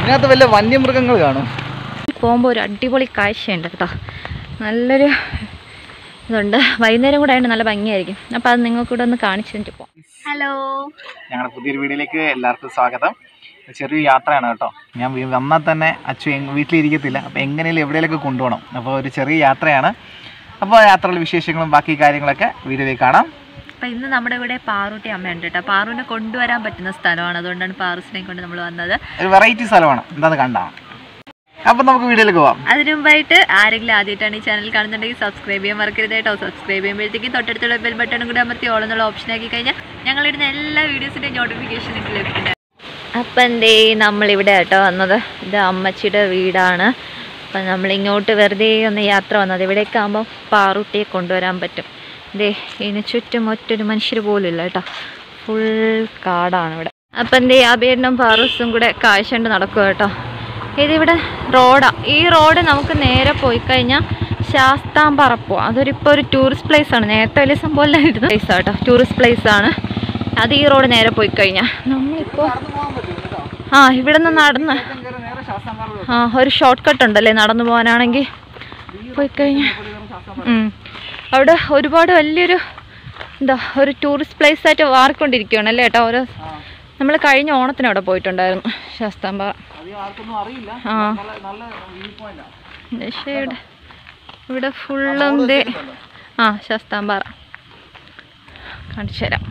ഇതിനകത്ത് വല്ല വന്യമൃഗങ്ങൾ കാണും പോകുമ്പോൾ ഒരു അടിപൊളി കാഴ്ചയുണ്ട് കേട്ടോ നല്ലൊരു ഇതുണ്ട് വൈകുന്നേരം കൂടെ ആയതുകൊണ്ട് നല്ല ഭംഗിയായിരിക്കും അപ്പോൾ അത് നിങ്ങൾക്ക് കൂടെ ഒന്ന് കാണിച്ചു തന്നിട്ട് പോകാം ഹലോ ഞങ്ങളുടെ പുതിയൊരു വീഡിയോയിലേക്ക് എല്ലാവർക്കും സ്വാഗതം ചെറിയൊരു യാത്രയാണ് കേട്ടോ ഞാൻ വീ- വന്നാൽ തന്നെ അച്ചു എങ് വീട്ടിലിരിക്കത്തില്ല അപ്പോൾ എങ്ങനെയും എവിടെയെങ്കിലൊക്കെ കൊണ്ടുപോകണം അപ്പോൾ ഒരു ചെറിയ യാത്രയാണ് അപ്പോൾ യാത്രയിലെ വിശേഷങ്ങളും ബാക്കി കാര്യങ്ങളൊക്കെ വീഡിയോയിലേക്ക് കാണാം അപ്പോൾ ഇന്ന് നമ്മുടെ ഇവിടെ പാറൂട്ടി അമ്മയുണ്ട് കേട്ടോ പാറുവിനെ കൊണ്ടുവരാൻ പറ്റുന്ന സ്ഥലമാണ് അതുകൊണ്ടാണ് പാറൂസിനെ കൊണ്ട് നമ്മൾ വന്നത് ഒരു വെറൈറ്റി സ്ഥലമാണ് എന്താന്ന് കണ്ടാണ് അപ്പം നമുക്ക് വീഡിയോയിലേക്ക് പോവാം അതിനു മുമ്പായിട്ട് ആരെങ്കിലും ആദ്യമായിട്ടാണ് ഈ ചാനൽ കാണുന്നുണ്ടെങ്കിൽ സബ്സ്ക്രൈബ് ചെയ്യാൻ മറക്കരുത് കേട്ടോ സബ്സ്ക്രൈബ് ചെയ്യുമ്പോഴത്തേക്കും തൊട്ടടുത്തുള്ള ബെൽ ബട്ടണും കൂടി അമർത്തി ഓൾ എന്നുള്ള ഓപ്ഷൻ ആക്കി കഴിഞ്ഞാൽ ഞങ്ങളിടുന്ന എല്ലാ വീഡിയോസിൻ്റെയും നോട്ടിഫിക്കേഷൻ നിങ്ങൾക്ക് ലഭിക്കുന്നത് അപ്പം എന്തേ നമ്മളിവിടെ കേട്ടോ വന്നത് ഇത് അമ്മച്ചിയുടെ വീടാണ് അപ്പം നമ്മളിങ്ങോട്ട് വെറുതെ ഒന്ന് യാത്ര വന്നത് ഇവിടേക്ക് ആകുമ്പോൾ പാറൂട്ടിയെ കൊണ്ടുവരാൻ പറ്റും ദേ ഇതിന് ചുറ്റും ഒറ്റൊരു മനുഷ്യർ പോലും ഇല്ല കേട്ടോ ഫുൾ കാടാണ് ഇവിടെ അപ്പം എന്തേ അബേടനും പാറൂസും കൂടെ കാഴ്ച കൊണ്ട് നടക്കുക കേട്ടോ ഇതിവിടെ റോഡാ ഈ റോഡ് നമുക്ക് നേരെ പോയി കഴിഞ്ഞാൽ ശാസ്താംപാറ പോവാം അതൊരു ഇപ്പോൾ ഒരു ടൂറിസ്റ്റ് പ്ലേസ് ആണ് നേരത്തെ വലിയ സംഭവം ഇരുന്ന പ്ലേസ് കേട്ടോ ടൂറിസ്റ്റ് പ്ലേസ് ആണ് അത് ഈ റോഡ് നേരെ പോയി കഴിഞ്ഞാൽ നമ്മളിപ്പോൾ ആ ഇവിടെ നിന്ന് നടന്ന് ആ ഒരു ഷോർട്ട് കട്ട് ഉണ്ടല്ലേ നടന്നു പോകാനാണെങ്കിൽ പോയി കഴിഞ്ഞാൽ ഉം. അവിടെ ഒരുപാട് വലിയൊരു എന്താ ഒരു ടൂറിസ്റ്റ് പ്ലേസ് ആയിട്ട് മാറിക്കൊണ്ടിരിക്കുകയാണ് അല്ലേ ഏട്ടാ ഓരോ നമ്മൾ കഴിഞ്ഞ ഓണത്തിന് അവിടെ പോയിട്ടുണ്ടായിരുന്നു ശാസ്താംപാറ അധികം ആർക്കൊന്നും അറിയില്ല ആ നല്ല നല്ല വ്യൂ പോയിന്റാണ് പക്ഷേ ഇവിടെ ഇവിടെ ഫുള്ളും ദേ ആ ശാസ്താംപാറ കാണിച്ചു തരാം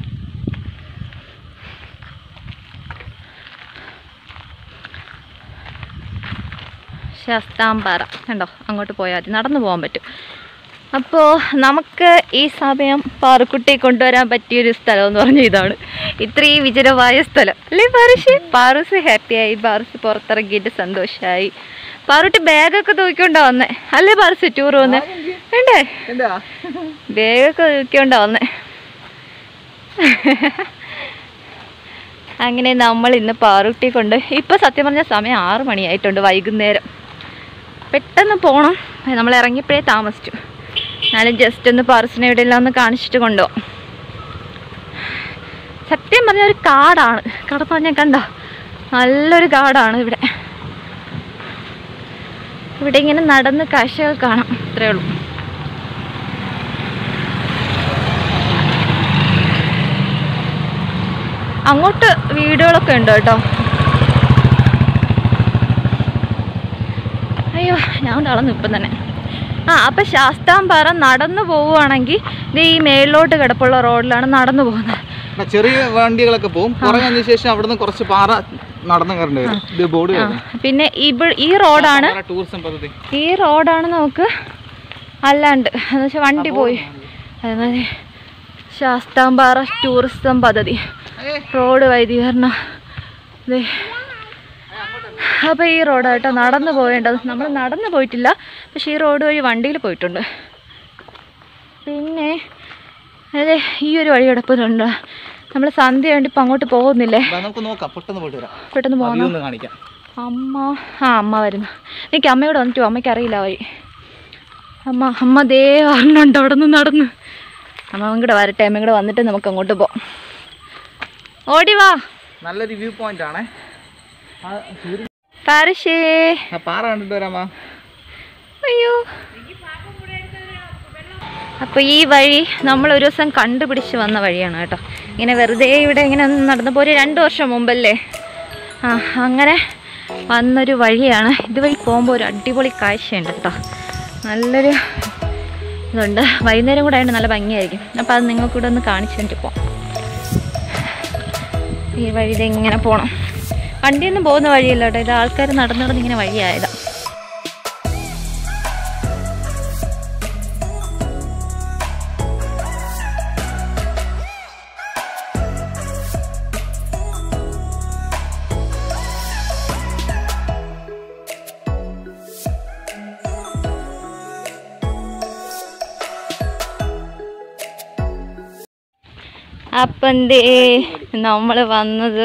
ശാസ്താംപാറ കണ്ടോ അങ്ങോട്ട് പോയാൽ മതി നടന്നു പോകാൻ പറ്റും അപ്പോൾ നമുക്ക് ഈ സമയം പാറുക്കുട്ടിയെ കൊണ്ടുവരാൻ പറ്റിയൊരു സ്ഥലം എന്ന് പറഞ്ഞാൽ ഇതാണ് ഇത്രയും വിജനമായ സ്ഥലം അല്ലേ പാറുഷ് പാറുസ് ഹാപ്പിയായി പാറുസ് പുറത്തിറങ്ങിയിട്ട് സന്തോഷമായി പാറുട്ടി ബാഗൊക്കെ തൂക്കിക്കൊണ്ടാ വന്നേ അല്ലേ പാറുസ് ടൂർ വന്നേ വേണ്ടേ എന്താ ബാഗൊക്കെ തൂക്കിക്കൊണ്ടാ വന്നേ അങ്ങനെ നമ്മൾ ഇന്ന് പാറുട്ടി കൊണ്ട് ഇപ്പം സത്യം പറഞ്ഞ സമയം ആറ് മണിയായിട്ടുണ്ട് വൈകുന്നേരം പെട്ടെന്ന് പോകണം നമ്മൾ ഇറങ്ങിയപ്പോഴേ താമസിച്ചു എന്നാലും ജസ്റ്റ് ഒന്ന് പാർസിനെ എവിടെയെല്ലാം ഒന്ന് കാണിച്ചിട്ട് കൊണ്ടുപോകാം സത്യം പറഞ്ഞ ഒരു കാടാണ് കടന്നു പറഞ്ഞാൽ കണ്ടോ നല്ലൊരു കാടാണ് ഇവിടെ ഇവിടെ ഇങ്ങനെ നടന്ന് കാഴ്ചകൾ കാണാം ഇത്രേ ഉള്ളൂ അങ്ങോട്ട് വീടുകളൊക്കെ ഉണ്ട് കേട്ടോ അയ്യോ ഞാൻ തളർന്നു ഇപ്പം തന്നെ ആ അപ്പം ശാസ്താംപാറ നടന്നു പോവുകയാണെങ്കിൽ ഇത് ഈ മേളിലോട്ട് കിടപ്പുള്ള റോഡിലാണ് നടന്നു പോകുന്നത് ആ, ചെറിയ വണ്ടികളൊക്കെ പോകും കുറെ കഴിഞ്ഞ ശേഷം അവിടുന്ന് കുറച്ച് പാറ നടന്നു കയറേണ്ടി വരും ഇത് ബോർഡ് ആ പിന്നെ ഇവ ഈ റോഡാണ് ടൂറിസം പദ്ധതി ഈ റോഡാണ് നമുക്ക് അല്ലാണ്ട് എന്ന് വെച്ചാൽ വണ്ടി പോയി അതായത് ശാസ്താംപാറ ടൂറിസം പദ്ധതി റോഡ് വൈദ്യുതീകരണം ദേ അപ്പോൾ ഈ റോഡാട്ടോ നടന്നു പോവേണ്ടത് നമ്മൾ നടന്നു പോയിട്ടില്ല പക്ഷേ ഈ റോഡ് വഴി വണ്ടിയിൽ പോയിട്ടുണ്ട് പിന്നെ അതെ ഈ ഒരു വഴി കിടപ്പുന്നുണ്ട് നമ്മൾ സന്ധ്യ വേണ്ടി ഇപ്പം അങ്ങോട്ട് പോകുന്നില്ലേ വാ, നമുക്ക് നോക്കാം പെട്ടെന്ന് പോയിട്ട് വരാം പെട്ടെന്ന് പോകണം view ഒന്ന് കാണിക്കാം അമ്മ ആ അമ്മ വരുന്നു എനിക്ക് അമ്മയോട് വന്നിട്ടു അമ്മയ്ക്ക് അറിയില്ല വഴി അമ്മ അമ്മ ദേ വരണുണ്ട് അവിടെ നിന്ന് നടന്ന് അമ്മ കൂടെ വരട്ടെ അമ്മയും കൂടെ വന്നിട്ട് നമുക്ക് അങ്ങോട്ട് പോവാം ഓടി വാ നല്ലൊരു വ്യൂ പോയിന്റ് ആണേ ആ സൂര്യൻ പാരശേ ആ പാറ കണ്ടിട്ട് വരാമാ അയ്യോ അപ്പോൾ ഈ വഴി നമ്മൾ ഒരു ദിവസം കണ്ടുപിടിച്ച് വന്ന വഴിയാണ് കേട്ടോ ഇങ്ങനെ വെറുതെ ഇവിടെ ഇങ്ങനെ ഒന്ന് നടന്നപ്പോൾ ഒരു രണ്ട് വർഷം മുമ്പല്ലേ ആ അങ്ങനെ വന്നൊരു വഴിയാണ് ഇതുവഴി പോകുമ്പോൾ ഒരു അടിപൊളി കാഴ്ചയുണ്ട് കേട്ടോ നല്ലൊരു ഇതുണ്ട് വൈകുന്നേരം കൂടെ ആയതുകൊണ്ട് നല്ല ഭംഗിയായിരിക്കും അപ്പോൾ അത് നിങ്ങൾക്ക് കൂടെ ഒന്ന് കാണിച്ചു തന്നിട്ട് പോകാം ഈ വഴി ഇങ്ങനെ പോകണം വണ്ടിയൊന്നും പോകുന്ന വഴിയല്ല കേട്ടോ ഇത് ആൾക്കാർ നടന്നു നടന്ന് ഇങ്ങനെ വഴിയായതാണ് അപ്പം എന്തേ നമ്മൾ വന്നത്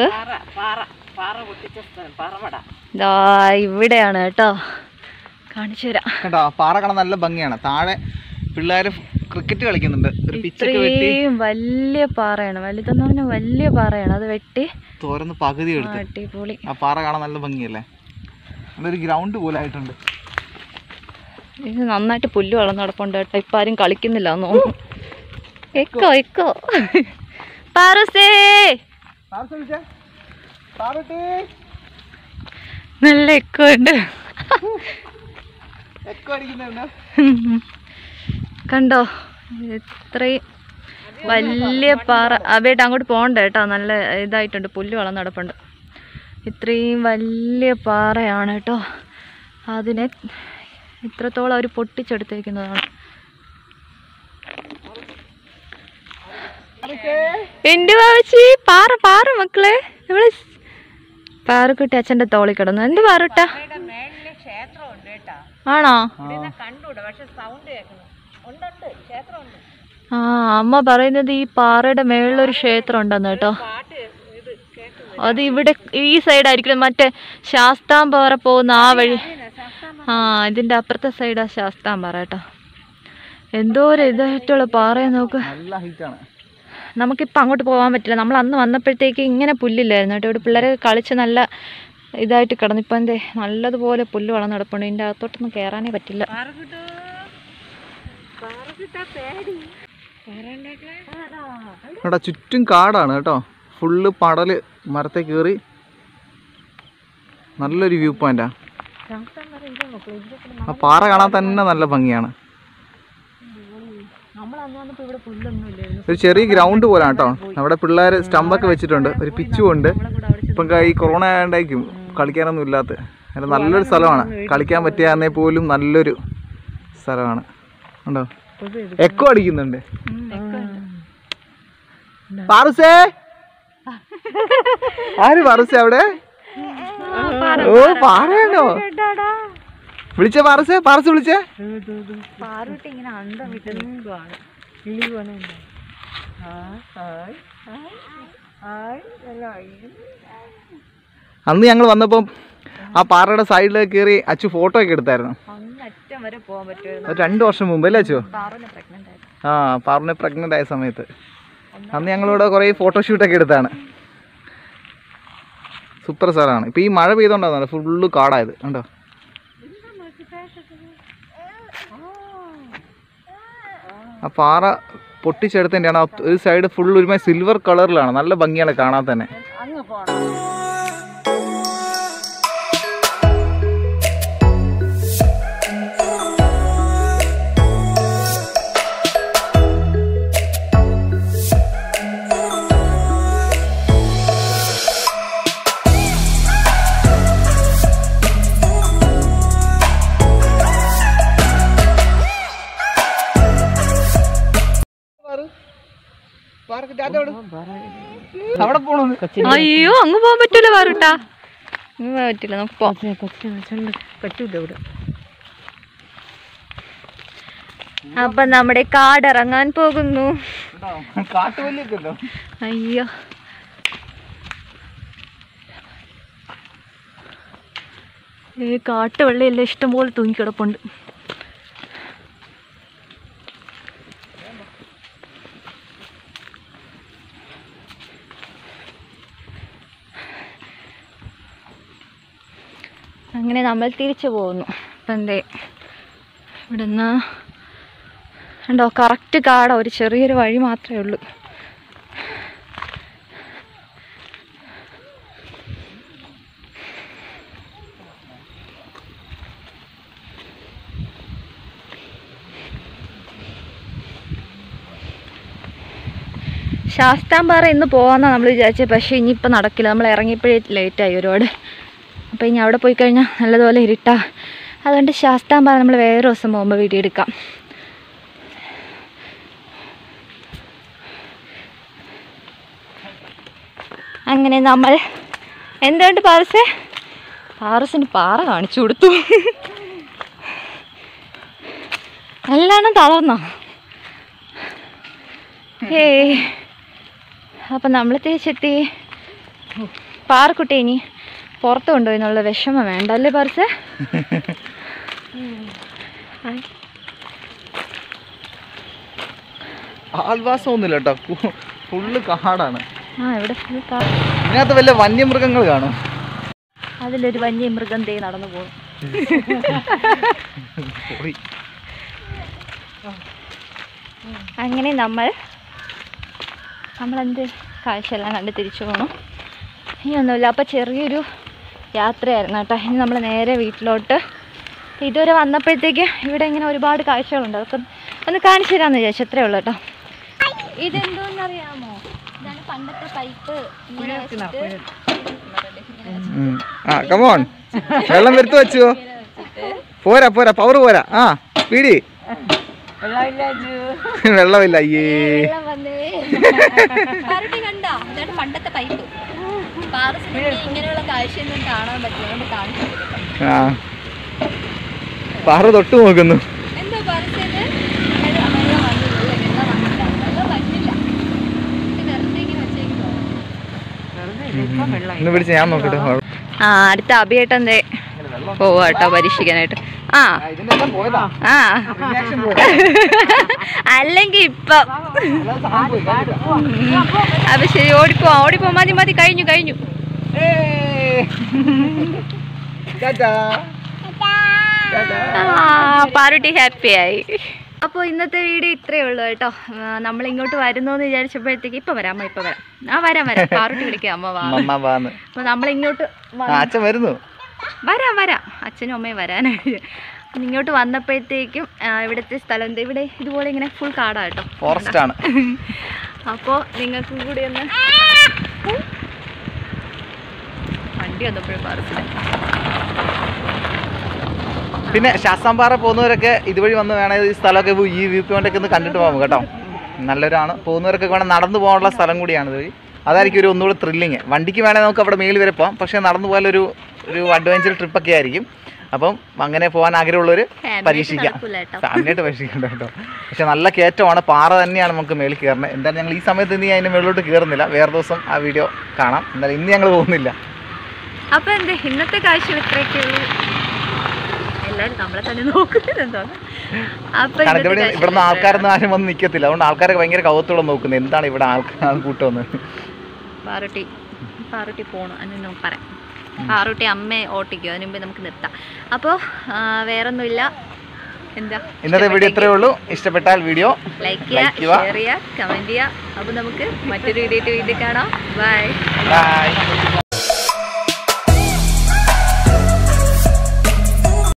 ദാ ഇവിടെയാണ് കേട്ടോ കാണിച്ചു തരാം കേട്ടോ പാറ കാണാൻ നല്ല ഭംഗിയാണ് താഴെ പിള്ളേർ ക്രിക്കറ്റ് കളിക്കുന്നുണ്ട് ഒരു പിച്ചൊക്കെ വെട്ടി ഇത്രയും വലിയ പാറയാണ് വലുതെന്ന് പറഞ്ഞാൽ വലിയ പാറയാണ് അത് വെട്ടി തോരന്ന് പകുതി എടുത്ത് അടിപൊളി ആ പാറ കാണാൻ നല്ല ഭംഗിയല്ലേ നല്ലൊരു ഗ്രൗണ്ട് പോലെ ആയിട്ടുണ്ട് ഇത് നന്നായിട്ട് പുല്ല് വളർന്ന് നടപ്പുണ്ട് കേട്ടോ ഇപ്പം ആരും കളിക്കുന്നില്ല എന്ന് തോന്നുന്നു എക്കോ എക്കോ പാറസേ നല്ല എക്കോ ഉണ്ട് എക്കോ അടിക്കുന്നുണ്ട് കണ്ടോ ഇത്രയും വലിയ പാറ അവേട്ട് അങ്ങോട്ട് പോകണ്ട കേട്ടോ നല്ല ഇതായിട്ടുണ്ട് പുല്ല് വളർന്ന് നടപ്പുണ്ട് ഇത്രയും വലിയ പാറയാണ് കേട്ടോ അതിനെ ഇത്രത്തോളം അവർ പൊട്ടിച്ചെടുത്തേക്കുന്നതാണ് എന്റെ വാവച്ചി പാറ പാറ മക്കളെ നമ്മള് പാറക്കുട്ടി അച്ഛന്റെ തോളി കിടന്നു എന്ത് പാറട്ട ആണോ ആ അമ്മ പറയുന്നത് ഈ പാറയുടെ മേളിലൊരു ക്ഷേത്രം ഉണ്ടെന്ന് കേട്ടോ അത് ഇവിടെ ഈ സൈഡായിരിക്കും മറ്റേ ശാസ്താംപാറ പോകുന്ന ആ വഴി ആ ഇതിന്റെ അപ്പുറത്തെ സൈഡാ ശാസ്താംപാറ കേട്ടോ എന്തോരം ഇതായിട്ടുള്ള പാറയെ നോക്ക് നല്ല ഹൈറ്റാണ് നമുക്കിപ്പോൾ അങ്ങോട്ട് പോകാൻ പറ്റില്ല നമ്മൾ അന്ന് വന്നപ്പോഴത്തേക്ക് ഇങ്ങനെ പുല്ലില്ലായിരുന്നു കേട്ടോ ഇവിടെ പിള്ളേരെ കളിച്ച് നല്ല ഇതായിട്ട് കിടന്നു ഇപ്പം എന്തേ നല്ലതുപോലെ പുല്ല് വളർന്ന് കിടപ്പുണ്ട് ഇതിൻ്റെ അകത്തോട്ടൊന്നും കയറാനേ പറ്റില്ല ഇവിടെ ചുറ്റും കാടാണ് കേട്ടോ ഫുള്ള് പടല് മരത്തെ കയറി നല്ലൊരു വ്യൂ പോയിന്റാ ആ പാറ കാണാൻ തന്നെ നല്ല ഭംഗിയാണ് നമ്മൾ അന്ന് വന്നപ്പോൾ ഇവിടെ പുല്ലൊന്നും ഇല്ലായിരുന്നു ഒരു ചെറിയ ഗ്രൗണ്ട് പോലെ കേട്ടോ അവിടെ പിള്ളേർ സ്റ്റമ്പൊക്കെ വെച്ചിട്ടുണ്ട് ഒരു പിച്ചും ഉണ്ട് ഇപ്പം ഈ കൊറോണ ആയതുകൊണ്ടായിരിക്കും കളിക്കാനൊന്നും ഇല്ലാത്ത അങ്ങനെ നല്ലൊരു സ്ഥലമാണ് കളിക്കാൻ പറ്റിയാന്നേ പോലും നല്ലൊരു സ്ഥലമാണ് ഉണ്ടോ എക്കോ അടിക്കുന്നുണ്ട് പാറുസേ ആര് പാറുസേ അവിടെ ഓ പാറയാണോ വിളിച്ചേ പാറസേ പാറസ് വിളിച്ചേ പാറൂട്ടി ഇങ്ങനെ അന്തം വിട്ട് നിൽക്കുവാണ് അന്ന് ഞങ്ങൾ വന്നപ്പം ആ പാറയുടെ സൈഡിലേക്ക് കയറി അച്ചു ഫോട്ടോ ഒക്കെ എടുത്തായിരുന്നു അങ്ങ് അറ്റം വരെ പോകാൻ പറ്റുമായിരുന്നു അത് രണ്ട് വർഷം മുമ്പ് അല്ലേ അച്ചു പാറുനെ പ്രഗ്നന്റ് ആയിരുന്നു ആ പാറിനെ പ്രഗ്നൻ്റ് ആയ സമയത്ത് അന്ന് ഞങ്ങളിവിടെ കുറേ ഫോട്ടോഷൂട്ടൊക്കെ എടുത്താണ് സൂപ്പർ സ്ഥലമാണ് ഇപ്പോൾ ഈ മഴ പെയ്തോണ്ടാണ് ഫുള്ള് കാടായത് കണ്ടോ ആ പാറ പൊട്ടിച്ചെടുത്തതിൻ്റെയാണ് ആ ഒരു സൈഡ് ഫുൾ ഒരുമാതിരി സിൽവർ കളറിലാണ് നല്ല ഭംഗിയാണ് കാണാൻ തന്നെ അവിടെ പോണത് അയ്യോ അങ്ങ് പോകാൻ പറ്റൂല പാറുട്ടാ അങ്ങ് പോകാൻ പറ്റില്ല നമുക്ക് പോവാം പറ്റൂല ഇവിടെ അപ്പൊ നമ്മുടെ കാടിറങ്ങാൻ പോകുന്നു കാട്ടുവല്ലിയൊക്കെ ഉണ്ടോ അയ്യോ ഏ കാട്ടുവെള്ളയെല്ലാം ഇഷ്ടംപോലെ തൂങ്ങിക്കിടപ്പുണ്ട് അങ്ങനെ നമ്മൾ തിരിച്ചു പോകുന്നു അപ്പം എന്തേ ഇവിടുന്ന് ഉണ്ടോ കറക്റ്റ് കാട ഒരു ചെറിയൊരു വഴി മാത്രമേ ഉള്ളൂ ശാസ്താംപാറ ഇന്ന് പോകാമെന്നാണ് നമ്മൾ വിചാരിച്ചത് പക്ഷേ ഇനിയിപ്പോൾ നടക്കില്ല നമ്മൾ ഇറങ്ങിയപ്പോഴേ ലേറ്റായി ഒരുപാട് അപ്പോൾ ഇനി അവിടെ പോയി കഴിഞ്ഞാൽ നല്ലതുപോലെ ഇരുട്ടാ അതുകൊണ്ട് ശാസ്താംപാറ നമ്മൾ വേറെ ദിവസം പോകുമ്പോൾ വീഡിയോ എടുക്കാം അങ്ങനെ നമ്മൾ എന്തുകൊണ്ട് പാറസേ പാറസിന് പാറ കാണിച്ചു കൊടുത്തു നല്ലോണം തളർന്നോ ഏയ് അപ്പം നമ്മൾ തിരിച്ചെത്തി പാറക്കുട്ടി ഇനി പുറത്ത് കൊണ്ടുപോയി എന്നുള്ള വിഷമം വേണ്ട അല്ലേ പാർസേ ആൾവാസം ഒന്നുമില്ല കേട്ടോ ഫുള്ള് കാടാണ് ആ ഇവിടെ ഫുൾ കാ ഇതിനകത്ത് വല്ല വന്യമൃഗങ്ങൾ കാണും അതിലൊരു വന്യ മൃഗം തേ നടന്നു പോകും പോയി. അങ്ങനെ നമ്മൾ നമ്മളെന്ത് കാഴ്ചയെല്ലാം കണ്ട് തിരിച്ചു പോകണം ഇനിയൊന്നുമില്ല അപ്പോൾ ചെറിയൊരു യാത്രയായിരുന്നു കേട്ടോ ഇനി നമ്മൾ നേരെ വീട്ടിലോട്ട് ഇതുവരെ വന്നപ്പോഴത്തേക്ക് ഇവിടെ ഇങ്ങനെ ഒരുപാട് കാഴ്ചകളുണ്ട് അതൊക്കെ ഒന്ന് കാണിച്ചു തരാമെന്ന് വിചാരിച്ചു അത്രേ ഉള്ളൂ കേട്ടോ ഇതെന്തോന്നറിയാമോ ഇതാണ് പണ്ടത്തെ പൈപ്പ് ഇങ്ങനെ വെച്ചിട്ട് ഉം. ആ കമോൺ വെള്ളം വരുത്തു വെച്ചോ പോരാ പോരാ പവർ പോരാ ആ പീടി വെള്ളമില്ല അയ്യേ വെള്ളം വന്നേ പാറുട്ടി കണ്ടോ ഇതാണ് പണ്ടത്തെ പൈപ്പ് പാറസിന് ഇങ്ങനെയുള്ള കാഴ്ചയൊന്നും കാണാൻ പറ്റില്ല അതുകൊണ്ട് കാണിച്ചു തരും. ആ പാറ തൊട്ട് നോക്കുന്നു എന്തോ പാറസേത് വെള്ളം വെള്ളം വന്നില്ല വെള്ളം വന്നില്ല വെള്ളം വന്നില്ല ഇത് വെറുതെ ഇങ്ങനെ വെച്ചേക്കുവാ. ഒന്ന് പിടിച്ച് ഞാൻ നോക്കട്ടെ ആ അടുത്ത അഭിയേട്ടൻ ദേ പോവാ കേട്ടോ പരീക്ഷിക്കാനായിട്ട് ആ പോയതാ ആ അല്ലെങ്കിൽ ഇപ്പം അപ്പൊ ശരി ഓടിപ്പോ ഓടിപ്പോ മതി മതി കഴിഞ്ഞു കഴിഞ്ഞു ആ പാറുട്ടി ഹാപ്പിയായി അപ്പോൾ ഇന്നത്തെ വീഡിയോ ഇത്രയേ ഉള്ളൂ കേട്ടോ നമ്മൾ ഇങ്ങോട്ട് വരുന്നു എന്ന് വിചാരിച്ചപ്പോഴത്തേക്ക് ഇപ്പൊ വരാം അമ്മ ഇപ്പൊ വരാം ആ വരാം വരാം പാറുട്ടി വിളിക്കാം അമ്മ വാ മമ്മ വാന്ന് അപ്പൊ നമ്മൾ ഇങ്ങോട്ട് വ- ആ അച്ഛൻ വരുന്നു വരാം വരാം അച്ഛനും അമ്മയും വരാനായിട്ട് അപ്പം ഇങ്ങോട്ട് വന്നപ്പോഴത്തേക്കും ആ, ഇവിടുത്തെ സ്ഥലം ദേ ഇവിടെ ഇതുപോലെ ഇങ്ങനെ ഫുൾ കാടാ കേട്ടോ ഫോറസ്റ്റ് ആണ് അപ്പോൾ നിങ്ങൾക്കും കൂടി ഒന്ന് വണ്ടി വന്നപ്പോഴും പാർസില്ല പിന്നെ ശാസ്താംപാറ പോകുന്നവരൊക്കെ ഇതുവഴി വന്ന് വേണമെങ്കിൽ ഈ സ്ഥലമൊക്കെ വി- ഈ വ്യൂ പോയിന്റ് ഒക്കെ ഒന്ന് കണ്ടിട്ട് പോകും കേട്ടോ നല്ലൊരാണ് പോകുന്നവരൊക്കെ വേണം നടന്നു പോകാനുള്ള സ്ഥലം കൂടിയാണ് ഇതുവഴി അതായിരിക്കും ഒരു ഒന്നുകൂടെ ത്രില്ലിങ് വണ്ടിക്ക് വേണമെങ്കിൽ നമുക്ക് അവിടെ മേളിൽ വരെ പോകാം പക്ഷേ നടന്നു പോയാലൊരു ഒരു അഡ്വഞ്ചർ ട്രിപ്പൊക്കെ ആയിരിക്കും അപ്പം അങ്ങനെ പോകാൻ ആഗ്രഹമുള്ളവർ പരീക്ഷിക്കാം നടക്കൂല കേട്ടോ ഫാമിലിയായിട്ട് പരീക്ഷിക്കണ്ട കേട്ടോ പക്ഷെ നല്ല കയറ്റമാണ് പാറ തന്നെയാണ് നമുക്ക് മേളിൽ കയറുന്നത് എന്തായാലും ഞങ്ങൾ ഈ സമയത്ത് ഇനി അതിൻ്റെ മുകളിലോട്ട് കയറുന്നില്ല വേറെ ദിവസം ആ വീഡിയോ കാണാം എന്തായാലും ഇന്ന് ഞങ്ങൾ പോകുന്നില്ല അപ്പൊ എന്ത് ഇന്നത്തെ കാഴ്ച ഇത്രയൊക്കെ ഉള്ളൂ എല്ലാരും നമ്മളെ തന്നെ നോക്കുന്നത് എന്താണ് അപ്പൊ കാരണം ഇന്നത്തെ ഇവിടെ കാഴ്ച ഇവിടുന്ന് ഇത്രയേ ആൾക്കാരൊന്നും ആരും വന്ന് നിൽക്കത്തില്ല അതുകൊണ്ട് ആൾക്കാരൊക്കെ ഭയങ്കര കൗത്തോടെ നോക്കുന്നത് എന്താണ് ഇവിടെ ആൾക്കാർ കൂട്ടമെന്ന് ഉള്ളൂ. പാറുട്ടി പാറുട്ടി പോണു അതിനൊന്നും പറയാം പാറുട്ടി അമ്മയെ ഓട്ടിക്കും അതിന് മുമ്പേ നമുക്ക് നിർത്താം അപ്പോൾ വേറൊന്നുമില്ല എന്താ ഇന്നത്തെ വീഡിയോ ഇത്രയേ ഉള്ളൂ ഇഷ്ടപ്പെട്ടാൽ വീഡിയോ ലൈക്ക് like ചെയ്യുക ചെയ്യുക. ഷെയർ ചെയ്യുക കമൻറ്റ് ചെയ്യുക അപ്പോൾ നമുക്ക് മറ്റൊരു വീഡിയോ വീണ്ടും കാണാം ബൈ ബൈ